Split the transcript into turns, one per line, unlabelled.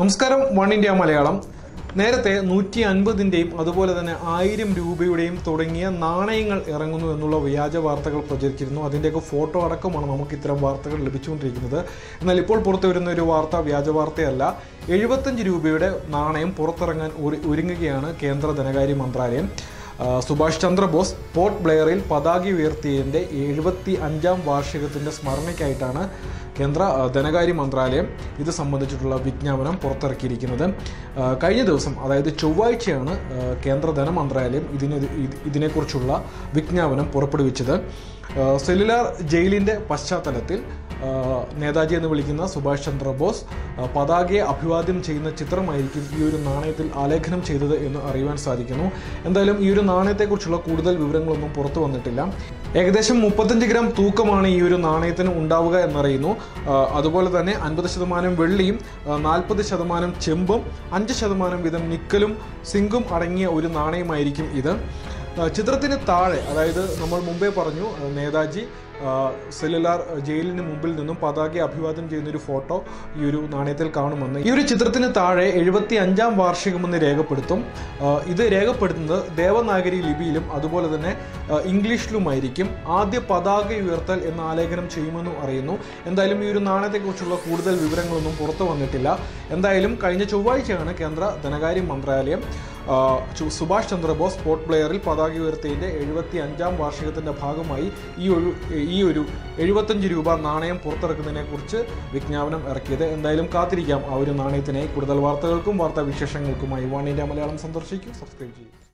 നമസ്കാരം one India Malayalam നേരത്തെ നൂറ്റി അൻപതിൻ്റെയും അതുപോലെ തന്നെ ആയിരം രൂപയുടെയും തുടങ്ങിയ നാണയങ്ങൾ ഇറങ്ങുന്നു എന്നുള്ള വ്യാജ വാർത്തകൾ പ്രചരിച്ചിരുന്നു അതിൻ്റെയൊക്കെ ഫോട്ടോ അടക്കമാണ് നമുക്ക് ഇത്തരം വാർത്തകൾ ലഭിച്ചുകൊണ്ടിരിക്കുന്നത് എന്നാൽ ഇപ്പോൾ പുറത്തു വരുന്ന ഒരു വാർത്ത വ്യാജ വാർത്തയല്ല എഴുപത്തഞ്ച് രൂപയുടെ നാണയം പുറത്തിറങ്ങാൻ ഒരു- ഒരുങ്ങുകയാണ് കേന്ദ്ര ധനകാര്യ മന്ത്രാലയം ആ, സുഭാഷ് ചന്ദ്രബോസ് പോർട്ട് ബ്ലെയറിൽ പതാക ഉയർത്തിയതിൻ്റെ എഴുപത്തി അഞ്ചാം വാർഷികത്തിൻ്റെ സ്മരണയ്ക്കായിട്ടാണ് കേന്ദ്ര ആ, ധനകാര്യ മന്ത്രാലയം ഇത് സംബന്ധിച്ചിട്ടുള്ള വിജ്ഞാപനം പുറത്തിറക്കിയിരിക്കുന്നത് ആ, കഴിഞ്ഞ ദിവസം അതായത് ചൊവ്വാഴ്ചയാണ് ആ, കേന്ദ്ര ധനമന്ത്രാലയം ഇതിന് ഇത് ഇതിനെക്കുറിച്ചുള്ള വിജ്ഞാപനം പുറപ്പെടുവിച്ചത് ആ, സെല്ലുലാർ ജയിലിൻ്റെ പശ്ചാത്തലത്തിൽ ആ, നേതാജി എന്ന് വിളിക്കുന്ന സുഭാഷ് ചന്ദ്രബോസ് ആ, പതാകയെ അഭിവാദ്യം ചെയ്യുന്ന ചിത്രമായിരിക്കും ഈ ഒരു നാണയത്തിൽ ആലേഖനം ചെയ്തത് എന്ന് അറിയുവാൻ സാധിക്കുന്നു എന്തായാലും ഈ ഒരു നാണയത്തെക്കുറിച്ചുള്ള കൂടുതൽ വിവരങ്ങളൊന്നും പുറത്തു വന്നിട്ടില്ല ഏകദേശം മുപ്പത്തഞ്ച് ഗ്രാം തൂക്കമാണ് ഈ ഒരു നാണയത്തിന് ഉണ്ടാവുക എന്നറിയുന്നു ആ, അതുപോലെ തന്നെ അൻപത് ശതമാനം വെള്ളിയും നാൽപ്പത് ശതമാനം ചെമ്പും അഞ്ച് ശതമാനം വീതം നിക്കലും സിങ്കും അടങ്ങിയ ഒരു നാണയമായിരിക്കും ഇത് ആ, ചിത്രത്തിന് താഴെ അതായത് നമ്മൾ മുമ്പേ പറഞ്ഞു ആ, നേതാജി ആ, സെല്ലുലാർ ജയിലിന് മുമ്പിൽ നിന്നും പതാക അഭിവാദ്യം ചെയ്യുന്ന ഒരു ഫോട്ടോ ഈ ഒരു നാണയത്തിൽ കാണുമെന്ന് ഈ ഒരു ചിത്രത്തിന് താഴെ എഴുപത്തി അഞ്ചാം വാർഷികമെന്ന് രേഖപ്പെടുത്തും ആ, ഇത് രേഖപ്പെടുത്തുന്നത് ദേവനാഗരി ലിപിയിലും അതുപോലെ തന്നെ ആ, ഇംഗ്ലീഷിലുമായിരിക്കും ആദ്യ പതാക ഉയർത്തൽ എന്ന ആലേഖനം ചെയ്യുമെന്നും അറിയുന്നു എന്തായാലും ഈ ഒരു നാണയത്തെക്കുറിച്ചുള്ള കൂടുതൽ വിവരങ്ങളൊന്നും പുറത്തു വന്നിട്ടില്ല എന്തായാലും കഴിഞ്ഞ ചൊവ്വാഴ്ചയാണ് കേന്ദ്ര ധനകാര്യ മന്ത്രാലയം ആ, ചു- സുഭാഷ് ചന്ദ്രബോസ് പോർട്ട് ബ്ലെയറിൽ പതാക ഉയർത്തിയതിൻ്റെ എഴുപത്തി അഞ്ചാം വാർഷികത്തിൻ്റെ ഭാഗമായി ഈ ഒരു ഈ ഒരു എഴുപത്തഞ്ച് രൂപ നാണയം പുറത്തിറക്കുന്നതിനെ കുറിച്ച് വിജ്ഞാപനം ഇറക്കിയത് എന്തായാലും കാത്തിരിക്കാം ആ ഒരു നാണയത്തിനായി കൂടുതൽ വാർത്തകൾക്കും വാർത്താ വിശേഷങ്ങൾക്കുമായി വൺ ഇന്ത്യ മലയാളം സന്ദർശിക്കും സബ്സ്ക്രൈബ് ചെയ്യും